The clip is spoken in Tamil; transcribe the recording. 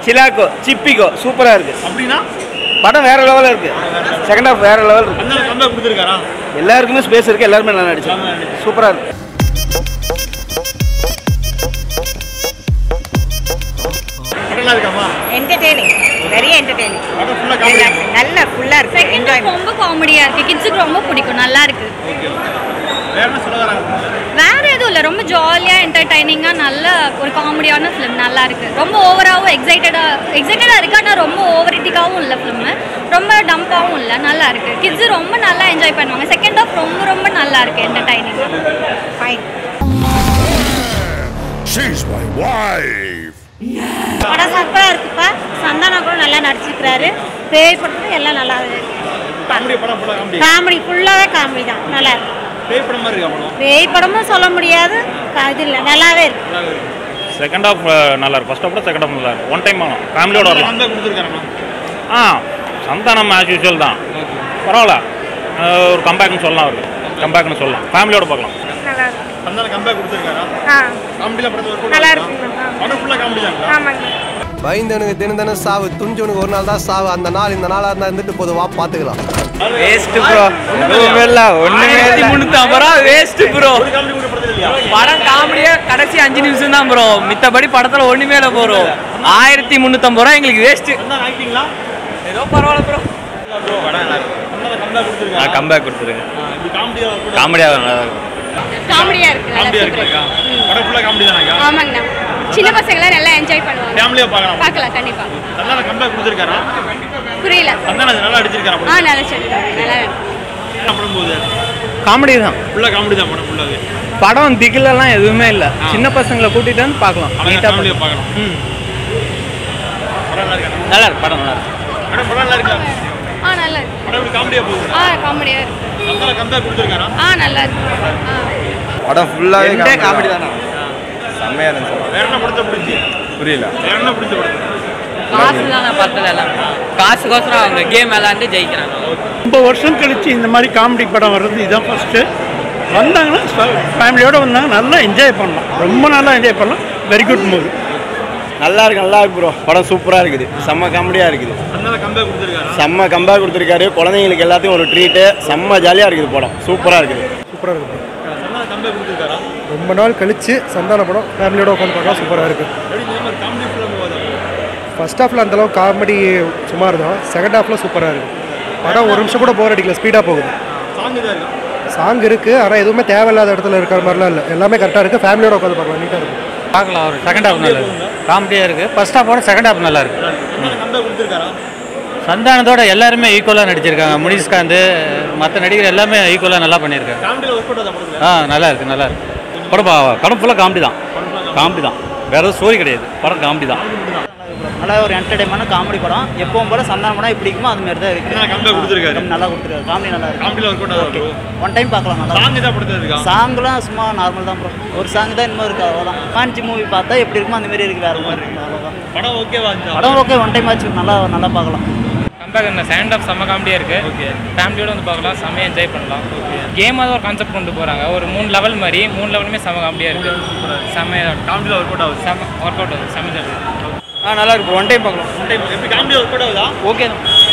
சிலாக்கோ சிப்பிக்கோ சூப்பராக இருக்கு அப்படின்னா படம் வேற லெவலில் இருக்கு செகண்ட் ஹாஃப் வேற லெவல் இருக்கு அந்த கம்பேக் கொடுத்துருக்காரா எல்லாருக்குமே ஸ்பேஸ் இருக்கு எல்லாருமே நல்லா நடிச்சாங்க சூப்பராக இருக்கு படம் இருக்காமா என்டர்டெய்னிங் வெரி என்டர்டெய்னிங் படம் ஃபுல்லாக காமெடி நல்லா ஃபுல்லாக இருக்கு செகண்ட் ஹாஃப் ரொம்ப காமெடியா இருக்கு கிட்ஸுக்கு ரொம்ப பிடிக்கும் நல்லா இருக்கு ஓகே வேற என்ன சொல்ல வராங்க வேற எதுவும் இல்லை ரொம்ப ஜாலியாக என்டர்டைனிங்காக நல்ல ஒரு காமெடியான ஃபிலிம் நல்லா இருக்கு ரொம்ப ஓவராகவும் எக்ஸைட்டடாக எக்ஸைட்டடாக இருக்கு ஆனால் ரொம்ப ஓவரிட்டிக்காகவும் இல்லை ஃபிலிமு ரொம்ப டம்பாகவும் இல்லை நல்லா இருக்கு கிட்ஸு ரொம்ப நல்லா என்ஜாய் பண்ணுவாங்க செகண்ட் ஹாஃப் ரொம்ப ரொம்ப நல்லா இருக்கு entertaining fine She's my wife. படம் சூப்பராக இருக்குப்பா சந்தானம் கூட நல்லா நடிச்சிருக்கிறாரு பேய் படத்துல எல்லாம் நல்லா காமெடி படம் ஃபுல்லாக காமெடி காமெடி ஃபுல்லாகவே காமெடி தான் நல்லா இருக்கு பேய் படம் மாதிரி இருக்கா படம் பேய் படமும் சொல்ல முடியாது க- இது இல்லை நல்லாவே இருக்கு செகண்ட் ஹாஃப் நல்லா இருக்கும் ஃபர்ஸ்ட் ஹாஃப் செகண்ட் ஹாஃப் நல்லா இருக்கும் ஒன் டைம் ஆகலாம் ஃபேமிலியோட வரலாம் கம்பேக் கொடுத்துருக்காரா ஆ சந்தானம் ஆஸ் யூஸ்வல் தான் பரவாயில்ல அஹ் ஒரு கம்பேக்னு சொல்லலாம் அவருக்கு கம்பேக்னு சொல்லலாம் ஃபேமிலியோட பார்க்கலாம் நல்லா இருக்கு சந்தானம் கம்பேக் கொடுத்துருக்காரா ஆ காமெடியில் படத்தில் ஒர்க் நல்லா அவுட் இருக்குங்க. படம் ஃபுல்லாக காமெடி தான் ஆமாங்க பயந்தவனுக்கு தினம் தினம் சாவு துணிஞ்சவனுக்கு ஒரு நாள் தான் சாவு அந்த நாள் இந்த நாளாக இருந்தால் இருந்துட்டு பொதுவா பார்த்துக்கலாம் வேஸ்ட் ப்ரோ எதுவுமே இல்லை ஒன்றுமே முந்நூற்றம்பது ரூபா வேஸ்ட் ப்ரோ ஒரு காமெடி கூட படத்தில் இல்லையா படம் காமெடியே கடைசி அஞ்சு நிமிஷம் தான் ப்ரோ மித்தபடி படத்துல ஒண்ணுமே இல்லை ப்ரோ ஆயிரத்தி முந்நூற்றம்பது ரூபா எங்களுக்கு வேஸ்ட் சந்தானம் ஆக்டிங்களா ஏதோ பரவாயில்ல ப்ரோ ப்ரோ படம் நல்லா இருக்கு சந்தானம் கம்பேக் கொடுத்துருக்காரா கம்பேக் கொடுத்துருங்க இப்படி காமெடியாக ஒர்க் காமெடியாக நல்லா இருக்கும் காமெடியாக இருக்கு காமெடியாக இருக்குக்கா படம் ஃபுல்லாக காமெடி தானேக்கா ஆமாங்கண்ணா சின்ன பசங்களாம் நல்லா என்ஜாய் பண்ணுவாங்க ஃபேமிலியாக பார்க்கலாம் பார்க்கலாம் கண்டிப்பாக சந்தானம் கம்பேக் கொடுத்துருக்காரா புரியல சந்தானம் நல்லா அடிச்சிருக்காரா ஆ நல்லா சொல்லிடுவாங்க நல்லா படம் படம் போகுது காமெடி தான் ஃபுல்லாக காமெடி தான் படம் ஃபுல்லாகவே படம் திகிலெல்லாம் எதுவுமே இல்லை சின்ன பசங்களை கூட்டிட்டு வந்து பார்க்கலாம் அழகாக ஃபேமிலியாக பார்க்கலாம் படம் நல்லா இருக்கா நல்லா இருக்கு படம் நல்லா இருக்கு படம் படம் நல்லா இருக்கா ஆ நல்லா இருக்கு படம் எப்படி காமெடியாக போகுது ஆ காமெடியாக இருக்கு சந்தானம் கம்பேக் கொடுத்துருக்காரா ஆ நல்லா இருக்கு ஆ படம் ஃபுல்லாகவே காமெடி தானே செம்மையாக இருந்துச்சு வேற என்ன படத்தை பிடிச்சி புரியல வேற என்ன பிடிச்ச படத்தை காசு தான் படத்துல எல்லாம் காசுக்கோசரம் அவங்க கேம் விளாண்டு ஜெயிக்கிறாங்க ரொம்ப வருஷம் கழிச்சு இந்த மாதிரி காமெடி படம் வர்றது இதுதான் ஃபஸ்ட்டு வந்தாங்கன்னா ஃபேமிலியோடு வந்தாங்க நல்லா என்ஜாய் பண்ணலாம் ரொம்ப நல்லா என்ஜாய் பண்ணலாம் வெரி குட் மூவி நல்லா இருக்கு நல்லா இருக்கு ப்ரோ படம் சூப்பராக இருக்குது செம்ம காமெடியாக இருக்குது சந்தானம் கம்பேக் கொடுத்துருக்காரா செம்ம கம்பேக் கொடுத்துருக்காரு குழந்தைங்களுக்கு எல்லாத்தையும் ஒரு ட்ரீட்டு செம்ம ஜாலியாக இருக்குது படம் சூப்பராக இருக்குது சூப்பராக இருக்கு சந்தானம் கம்பேக் கொடுத்துருக்காரா ரொம்ப நாள் கழிச்சு சந்தான படம் ஃபேமிலியோட உட்காந்து பார்க்கலாம் சூப்பராக இருக்கு எப்படி இந்த மாதிரி காமெடி ஃபிலிம் போகுது ஃபர்ஸ்ட் ஹாஃபில் அந்தளவு காமெடி சுமார் தான் செகண்ட் ஹாஃபில் சூப்பராக இருக்கு படம் ஒரு நிமிஷம் கூட போர் அடிக்கல ஸ்பீடாக போகுது சாங் தான் இருக்கா சாங் இருக்குது ஆனால் எதுவுமே தேவையில்லாத இடத்துல இருக்கிற மாதிரிலாம் இல்லை எல்லாமே கரெக்டாக இருக்குது ஃபேமிலியோட உட்காந்து பார்க்கலாம் நீட்டாக இருக்கும் பார்க்கலாம் ஒரு செகண்ட் ஹாஃப் நல்லா இருக்கு காமெடியாக இருக்குது ஃபர்ஸ்ட் ஹாஃபோட செகண்ட் ஹாஃப் நல்லா இருக்கு சந்தானம் கம்பேக் கொடுத்துருக்காரா சந்தானத்தோட எல்லாருமே ஈக்குவலாக நடிச்சிருக்காங்க முனிஷ்காந்த் மற்ற நடிகர் எல்லாமே ஈக்குவலாக நல்லா பண்ணியிருக்காங்க காமெடியில் ஒர்க் அவுட் ஆகுதா படத்தில் ஆ நல்லா இருக்கு நல்லா இருக்கு படம் பா- படம் ஃபுல்லாக காமெடி தான் காமெடி தான் வேற எதுவும் ஸ்டோரி கிடையாது படம் காமெடி தான் நல்லா ஒரு என்டர்டைன்மெண்ட் காமெடி படம் எப்பவும் போல சந்தானம் படம் எப்படி இருக்குமோ அது மாதிரி தான் இருக்கு சந்தானம் கம்பேக் கொடுத்துருக்காரு நல்லா கொடுத்துருக்காரு காமெடி நல்லா இருக்கு காமெடியில் ஒர்க் அவுட் ஆகுது ஒன் டைம் பார்க்கலாம் நல்லா சாங் தான் படத்தில் இருக்கா சாங்லாம் சும்மா நார்மல் தான் ப்ரோ ஒரு சாங் தான் இன்னும் இருக்கு அவ்வளோதான் பாஞ்சி மூவி பார்த்தா எப்படி இருக்குமோ அந்த மாதிரி இருக்கு வேற மாதிரி இருக்கு அவ்வளோதான் படம் ஓகேவா இருந்துச்சா படம் ஓகே ஒன் டைம் ஆச்சு நல்லா நல்லா பார்க்கலாம் கம்பேக் இந்த செகண்ட் ஆஃப் செம்ம காமெடியாக இருக்கு ஓகே ஃபேமிலியோட வந்து பார்க்கலாம் செம்மையாக என்ஜாய் பண்ணலாம் கேம் அது ஒரு கான்செப்ட் கொண்டு போகிறாங்க ஒரு மூணு லெவல் மாதிரி மூணு லெவலுமே செம்ம காமெடியாக இருக்கு செம்மையாக காமெடியில் ஒர்க் அவுட் ஆகுது செம்ம ஒர்க் அவுட் ஆகுது செம்ம ஜாலி ஆ நல்லா இருக்கு ஒன் டைம் பார்க்கலாம் ஒன் டைம் எப்படி காமெடியில் ஒர்க் அவுட் ஆகுதா ஓகே தான்